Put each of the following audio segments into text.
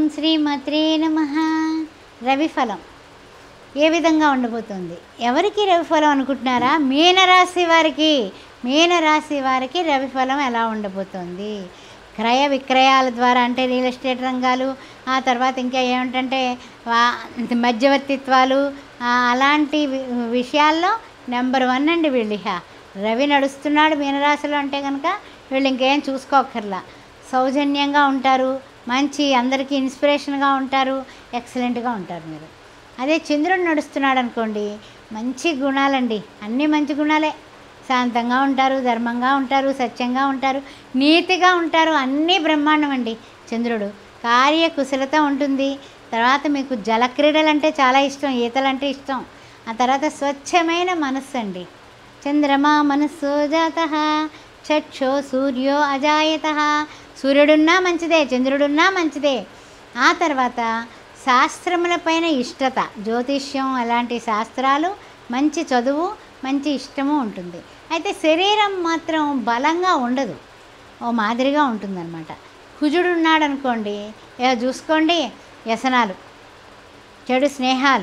శ్రీమత్రే నమ రవిఫలం ఏ విధంగా ఉండబోతుంది ఎవరికి రవిఫలం అనుకుంటున్నారా మీనరాశి వారికి మీనరాశి వారికి రవిఫలం ఎలా ఉండబోతుంది క్రయ విక్రయాల ద్వారా అంటే రియల్ ఎస్టేట్ రంగాలు ఆ తర్వాత ఇంకా ఏమిటంటే వా- మధ్యవర్తిత్వాలు ఆ, అలాంటి వి- విషయాల్లో నెంబర్ వన్ అండి వీళ్ళు ఇహ రవి నడుస్తున్నాడు మీనరాశిలో అంటే కనుక వీళ్ళు ఇంకేం చూసుకోక్కర్లా సౌజన్యంగా ఉంటారు మంచి అందరికీ ఇన్స్పిరేషన్గా ఉంటారు ఎక్సలెంట్గా ఉంటారు మీరు అదే చంద్రుడు నడుస్తున్నాడు అనుకోండి మంచి గుణాలండి అన్నీ మంచి గుణాలే శాంతంగా ఉంటారు ధర్మంగా ఉంటారు సత్యంగా ఉంటారు నీతిగా ఉంటారు అన్నీ బ్రహ్మాండం అండి చంద్రుడు కార్య కుశలత ఉంటుంది తర్వాత మీకు జలక్రీడలు అంటే చాలా ఇష్టం ఈతలంటే ఇష్టం ఆ తర్వాత స్వచ్ఛమైన మనస్సు అండి చంద్రమా మనస్సు జాత చక్షో సూర్యో అజాయత సూర్యుడున్నా మంచిదే చంద్రుడున్నా మంచిదే ఆ తర్వాత శాస్త్రములపైన ఇష్టత జ్యోతిష్యం అలాంటి శాస్త్రాలు మంచి చదువు మంచి ఇష్టము ఉంటుంది అయితే శరీరం మాత్రం బలంగా ఉండదు ఓ మాదిరిగా ఉంటుందన్నమాట కుజుడు ఉన్నాడు అనుకోండి ఇక చూసుకోండి వ్యసనాలు చెడు స్నేహాలు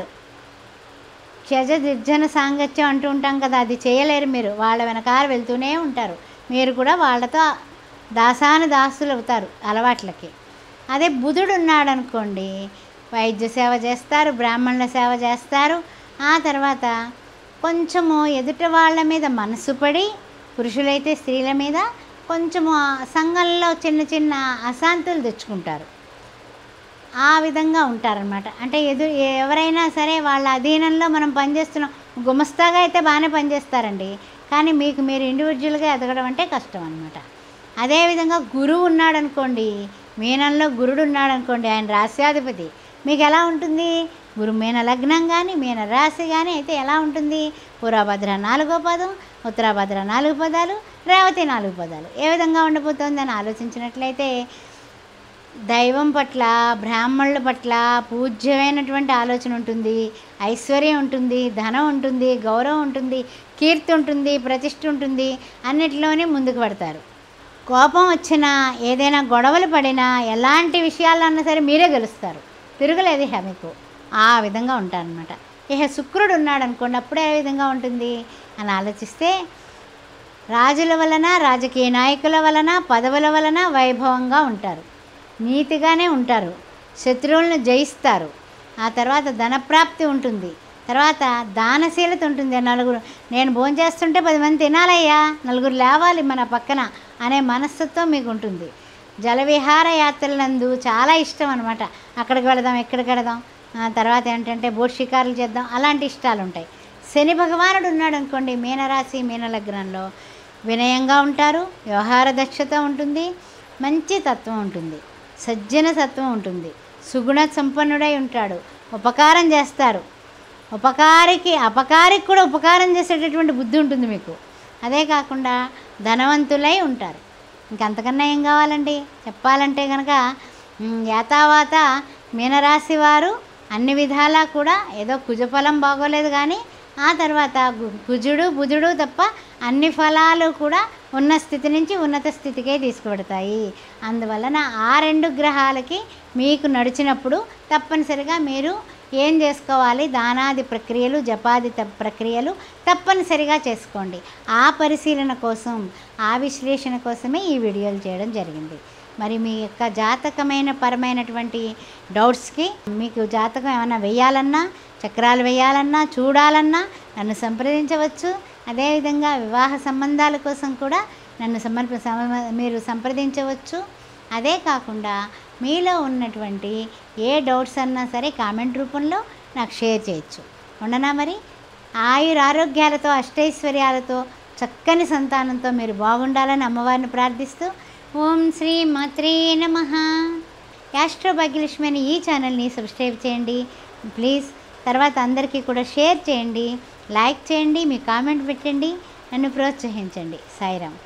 క్షజ నిర్జన సాంగత్యం అంటూ ఉంటాం కదా అది చేయలేరు మీరు వాళ్ళ వెనకాల వెళ్తూనే ఉంటారు మీరు కూడా వాళ్ళతో దాసాను దాసులు అవుతారు అలవాట్లకి అదే బుధుడు ఉన్నాడు అనుకోండి వైద్య సేవ చేస్తారు బ్రాహ్మణుల సేవ చేస్తారు ఆ తర్వాత కొంచెము ఎదుట వాళ్ళ మీద మనసు పడి పురుషులైతే స్త్రీల మీద కొంచెము ఆ సంఘంలో చిన్న చిన్న అశాంతులు తెచ్చుకుంటారు ఆ విధంగా ఉంటారనమాట అంటే ఎదు ఎవరైనా సరే వాళ్ళ అధీనంలో మనం పనిచేస్తున్నాం గుమస్తాగా అయితే బాగానే పనిచేస్తారండి కానీ మీకు మీరు ఇండివిజువల్గా ఎదగడం అంటే కష్టం అనమాట అదేవిధంగా గురువు ఉన్నాడు అనుకోండి మీనంలో గురుడు ఉన్నాడు అనుకోండి ఆయన రాశ్యాధిపతి మీకు ఎలా ఉంటుంది గురు మీన లగ్నం కానీ మీన రాశి కానీ అయితే ఎలా ఉంటుంది పూర్వభద్ర నాలుగో పదం ఉత్తరాభద్ర నాలుగు పదాలు రేవతి నాలుగు పదాలు ఏ విధంగా ఉండబోతోంది అని ఆలోచించినట్లయితే దైవం పట్ల బ్రాహ్మణుల పట్ల పూజ్యమైనటువంటి ఆలోచన ఉంటుంది ఐశ్వర్యం ఉంటుంది ధనం ఉంటుంది గౌరవం ఉంటుంది కీర్తి ఉంటుంది ప్రతిష్ఠ ఉంటుంది అన్నిటిలోనే ముందుకు పడతారు కోపం వచ్చినా ఏదైనా గొడవలు పడినా ఎలాంటి విషయాల్లో అన్నా సరే మీరే గెలుస్తారు తిరగలేదు ఇహ మీకు ఆ విధంగా ఉంటారనమాట ఇహ శుక్రుడు ఉన్నాడు అనుకోండి అప్పుడు ఏ విధంగా ఉంటుంది అని ఆలోచిస్తే రాజుల వలన రాజకీయ నాయకుల వలన పదవుల వలన వైభవంగా ఉంటారు నీతిగానే ఉంటారు శత్రువులను జయిస్తారు ఆ తర్వాత ధనప్రాప్తి ఉంటుంది తర్వాత దానశీలత ఉంటుంది నలుగురు నేను భోంచేస్తుంటే పది మంది తినాలయ్యా నలుగురు లేవాలి మన పక్కన అనే మనస్తత్వం మీకు ఉంటుంది జలవిహార యాత్రలందు చాలా ఇష్టం అనమాట అక్కడికి వెళదాం ఎక్కడికి వెళదాం ఆ తర్వాత ఏంటంటే బోట్ షికారులు చేద్దాం అలాంటి ఇష్టాలు ఉంటాయి శని భగవానుడు ఉన్నాడు అనుకోండి మీనరాశి మీనలగ్నంలో వినయంగా ఉంటారు వ్యవహార దక్షత ఉంటుంది మంచి తత్వం ఉంటుంది సజ్జన తత్వం ఉంటుంది సుగుణ సంపన్నుడై ఉంటాడు ఉపకారం చేస్తారు ఉపకారికి అపకారికి కూడా ఉపకారం చేసేటటువంటి బుద్ధి ఉంటుంది మీకు అదే కాకుండా ధనవంతులై ఉంటారు ఇంకంతకన్నా ఏం కావాలండి చెప్పాలంటే కనుక మ్, యాతావాత మీనరాశి వారు అన్ని విధాలా కూడా ఏదో కుజఫలం బాగోలేదు కానీ ఆ తర్వాత గు- కుజుడు బుధుడు తప్ప అన్ని ఫలాలు కూడా ఉన్న స్థితి నుంచి ఉన్నత స్థితికే తీసుకువెడతాయి అందువలన ఆ రెండు గ్రహాలకి మీకు నడిచినప్పుడు తప్పనిసరిగా మీరు ఏం చేసుకోవాలి దానాది ప్రక్రియలు జపాది త- ప్రక్రియలు తప్పనిసరిగా చేసుకోండి ఆ పరిశీలన కోసం ఆ విశ్లేషణ కోసమే ఈ వీడియోలు చేయడం జరిగింది మరి మీ యొక్క జాతకమైన పరమైనటువంటి డౌట్స్కి మీకు జాతకం ఏమైనా వేయాలన్నా చక్రాలు వేయాలన్నా చూడాలన్నా నన్ను సంప్రదించవచ్చు అదేవిధంగా వివాహ సంబంధాల కోసం కూడా నన్ను సమర్ప సమ- మీరు సంప్రదించవచ్చు అదే కాకుండా మీలో ఉన్నటువంటి ఏ డౌట్స్ అన్నా సరే కామెంట్ రూపంలో నాకు షేర్ చేయొచ్చు ఉండనా మరి ఆయుర ఆరోగ్యాలతో అష్టైశ్వర్యాలతో చక్కని సంతానంతో మీరు బాగుండాలని అమ్మవారిని ప్రార్థిస్తూ ఓం శ్రీ మాత్రే నమ యాస్ట్రో భాగ్యలక్ష్మి అనే ఈ ఛానల్ని సబ్స్క్రైబ్ చేయండి ప్లీజ్ తర్వాత అందరికీ కూడా షేర్ చేయండి లైక్ చేయండి మీ కామెంట్ పెట్టండి నన్ను ప్రోత్సహించండి సాయిరామ్